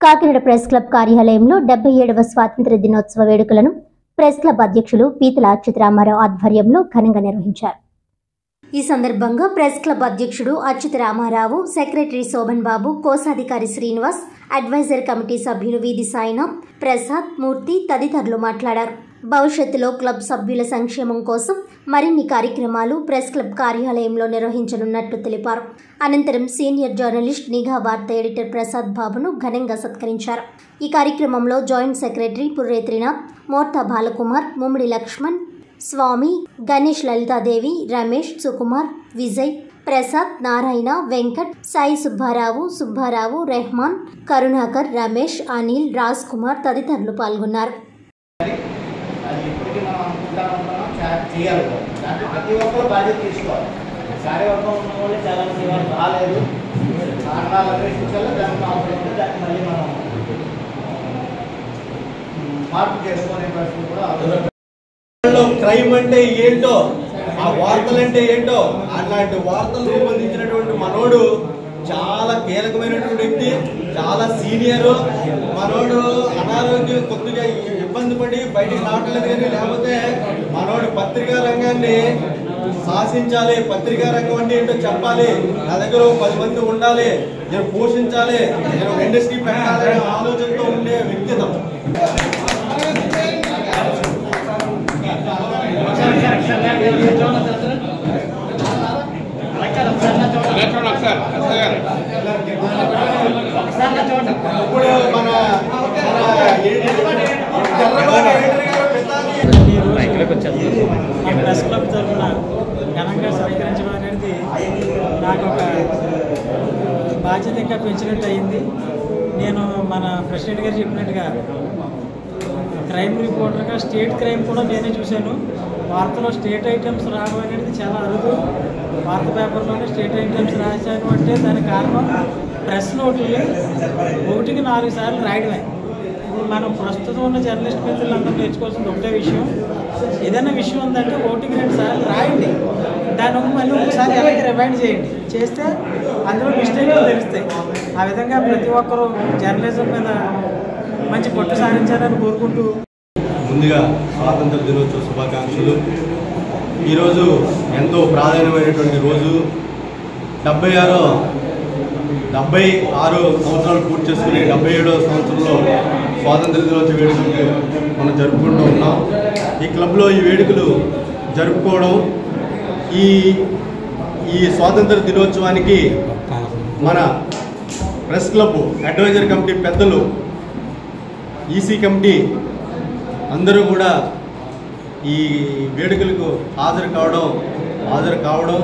Kakinada press club కార్యాలయంలో డెబ్బై ఏడవ స్వాతంత్ర దినోత్సవ వేడుకలను ప్రెస్ క్లబ్ అధ్యక్షులు పీతల అచ్యుత రామారావు ఆధ్వర్యంలో ఘనంగా నిర్వహించారు ఈ సందర్భంగా ప్రెస్ క్లబ్ అధ్యక్షుడు అచ్యుత రామారావు సెక్రటరీ శోభన్ బాబు కోశాధికారి శ్రీనివాస్ అడ్వైజర్ కమిటీ సభ్యులు వీధి సాయినాథ్ ప్రసాద్ మూర్తి తదితరులు మాట్లాడారు భవిష్యత్తులో క్లబ్ సభ్యుల సంక్షేమం కోసం మరిన్ని కార్యక్రమాలు ప్రెస్ క్లబ్ కార్యాలయంలో నిర్వహించనున్నట్లు తెలిపారు అనంతరం సీనియర్ జర్నలిస్ట్ నిఘా వార్త ఎడిటర్ ప్రసాద్ బాబును ఘనంగా సత్కరించారు ఈ కార్యక్రమంలో జాయింట్ సెక్రటరీ పుర్రేత్రినాథ్ మోర్తా బాలకుమార్ ముమ్మిడి లక్ష్మణ్ స్వామి గణేష్ లలితాదేవి రమేష్ సుకుమార్ విజయ్ ప్రసాద్ నారాయణ వెంకట్ సాయి సుబ్బారావు సుబ్బారావు రెహమాన్ కరుణాకర్ రమేష్ అనిల్ రాజ్ కుమార్ తదితరులు పాల్గొన్నారు అది ఇప్పటికీ మనం అనుకుంటా ఉంటున్నాం చా- చేయాలి కూడా. దాంట్లో ప్రతి ఒక్కరు బాధ్యత తీసుకోవాలి కార్యవర్గం ఉన్న వాళ్ళు చాలా మంది వాళ్ళు రాలేదు కారణాలు అన్వేషించాలి దానికి అవసరం ఉంటే దాన్ని మళ్ళీ మనం ఉమ్, మార్పు చేసుకునే పరిస్థితి కూడా అవసరం. లో క్రైమ్ అంటే ఏంటో ఆ వార్తలు అంటే ఏంటో అలాంటి వార్తలు రూపొందించినటువంటి మనోడు చాలా కీలకమైనటువంటి వ్యక్తి చాలా సీనియర్ మనోడు అనారోగ్యం కొద్దిగా ఇబ్బంది పడి బయటికి రావట్లేదు కానీ లేకపోతే మనోడు పత్రికా రంగాన్ని శాసించాలి పత్రికా రంగం అంటే ఏంటో చెప్పాలి నా దగ్గర ఓ పది మంది ఉండాలి నేను పోషించాలి నేను ఒక ఇండస్ట్రీ పెట్టాలనే ఆలోచనతో ఉండే వ్యక్తిత్వం ఎలక్ట్రానిక్ సార్ ఎస్ఐ గారు ఇప్పుడు మన మన ఏంటి? చంద్రబాబు ఏంటి గారు పెద్దాన్ని మా ప్రెస్ క్లబ్ తరఫున ఘనంగా సత్కరించడం అనేది నాకు ఒక బాధ్యత ఇంకా పెంచినట్టు అయింది నేను మన ప్రెసిడెంట్ గారు చెప్పినట్టుగా క్రైమ్ రిపోర్టర్గా స్టేట్ క్రైమ్ కూడా నేనే చూశాను వార్తలో స్టేట్ ఐటమ్స్ రావడం అనేది చాలా అరుదు వార్త పేపర్లోనే స్టేట్ ఐటమ్స్ రాశాను అంటే దానికి కారణం ప్రెస్ నోట్లని ఒకటికి నాలుగు సార్లు రాయడమే ఇప్పుడు మనం ప్రస్తుతం ఉన్న జర్నలిస్ట్ మిత్రులందరూ నేర్చుకోవాల్సింది ఒకటే విషయం ఏదైనా విషయం ఉందంటే ఒకటికి రెండు సార్లు రాయండి దాని ఒక మళ్ళీ ఒకసారి వెనక్కి రిమైండ్ చేయండి చేస్తే అందులో మిస్టేక్లు తెలుస్తాయి ఆ విధంగా ప్రతి ఒక్కరూ జర్నలిజం మీద మంచి పట్టు సాధించాలని కోరుకుంటూ ముందుగా స్వాతంత్ర దినోత్సవ శుభాకాంక్షలు ఈరోజు ఎంతో ప్రాధాన్యమైనటువంటి రోజు డెబ్బై ఆరో డెబ్బై ఆరు సంవత్సరాలు పూర్తి చేసుకుని డెబ్బై ఏడో సంవత్సరంలో స్వాతంత్ర దినోత్సవ వేడుకలు మనం జరుపుకుంటూ ఉన్నాం ఈ క్లబ్లో ఈ వేడుకలు జరుపుకోవడం ఈ ఈ స్వాతంత్ర దినోత్సవానికి మన ప్రెస్ క్లబ్ అడ్వైజర్ కమిటీ పెద్దలు ఈసీ కమిటీ అందరూ కూడా ఈ వేడుకలకు హాజరు కావడం హాజరు కావడం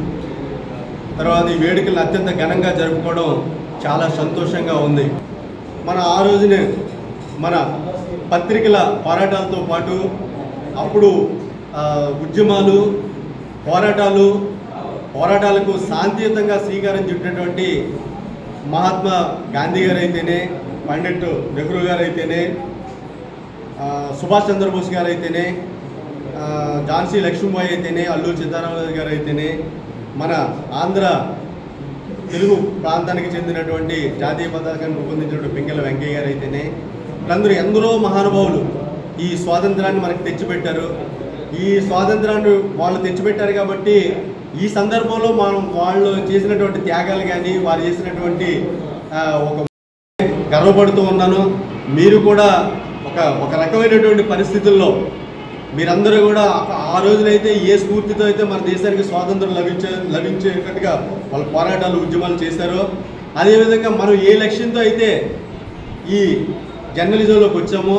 తర్వాత ఈ వేడుకలను అత్యంత ఘనంగా జరుపుకోవడం చాలా సంతోషంగా ఉంది మన ఆ రోజునే మన పత్రికల పోరాటాలతో పాటు అప్పుడు ఆ, ఉద్యమాలు పోరాటాలు పోరాటాలకు శాంతియుతంగా శ్రీకారం చుట్టినటువంటి మహాత్మా గాంధీ గారు అయితేనే పండిట్ నెహ్రూ గారు అయితేనే ఆ, సుభాష్ చంద్రబోస్ గారు అయితేనే ఆ, ఝాన్సీ లక్ష్మీబాయి అయితేనే అల్లూరి సీతారామరాజు గారు అయితేనే మన ఆంధ్ర తెలుగు ప్రాంతానికి చెందినటువంటి జాతీయ పతాకాన్ని రూపొందించినటువంటి పింగళ వెంకయ్య గారు అయితేనే వీళ్ళందరూ ఎందరో మహానుభావులు ఈ స్వాతంత్రాన్ని మనకు తెచ్చిపెట్టారు ఈ స్వాతంత్రాన్ని వాళ్ళు తెచ్చిపెట్టారు కాబట్టి ఈ సందర్భంలో మనం వాళ్ళు చేసినటువంటి త్యాగాలు కానీ వారు చేసినటువంటి ఆ, ఒక గర్వపడుతూ ఉన్నాను మీరు కూడా ఒక ఒక రకమైనటువంటి పరిస్థితుల్లో మీరందరూ కూడా ఆ- ఆ రోజునైతే ఏ స్ఫూర్తితో అయితే మన దేశానికి స్వాతంత్రం లభించే లభించేటట్టుగా వాళ్ళ పోరాటాలు ఉద్యమాలు చేశారో అదేవిధంగా మనం ఏ లక్ష్యంతో అయితే ఈ జర్నలిజంలోకి వచ్చామో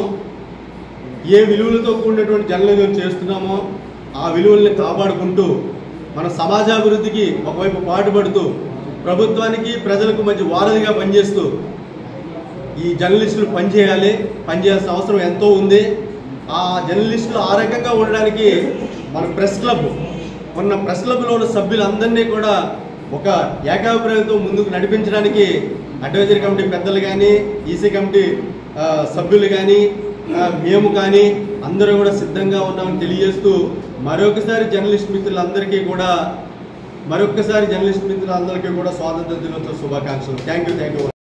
ఏ విలువలతో కూడినటువంటి జర్నలిజం చేస్తున్నామో ఆ విలువల్ని కాపాడుకుంటూ మన సమాజాభివృద్ధికి ఒకవైపు పాటుపడుతూ ప్రభుత్వానికి ప్రజలకు మధ్య వారధిగా పనిచేస్తూ ఈ జర్నలిస్టులు పనిచేయాలి పనిచేయాల్సిన అవసరం ఎంతో ఉంది ఆ జర్నలిస్టులు ఆ రకంగా ఉండడానికి మన ప్రెస్ క్లబ్ మొన్న ప్రెస్ క్లబ్లో ఉన్న సభ్యులందరినీ కూడా ఒక ఏకాభిప్రాయంతో ముందుకు నడిపించడానికి అడ్వైజరీ కమిటీ పెద్దలు కానీ ఈసీ కమిటీ ఆ, సభ్యులు కానీ ఆ, మేము కానీ అందరూ కూడా సిద్ధంగా ఉన్నామని తెలియజేస్తూ మరొకసారి జర్నలిస్ట్ మిత్రులందరికీ కూడా మరొకసారి జర్నలిస్ట్ మిత్రులందరికీ కూడా స్వాతంత్ర దినోత్సవ శుభాకాంక్షలు థ్యాంక్ యూ థ్యాంక్ యూ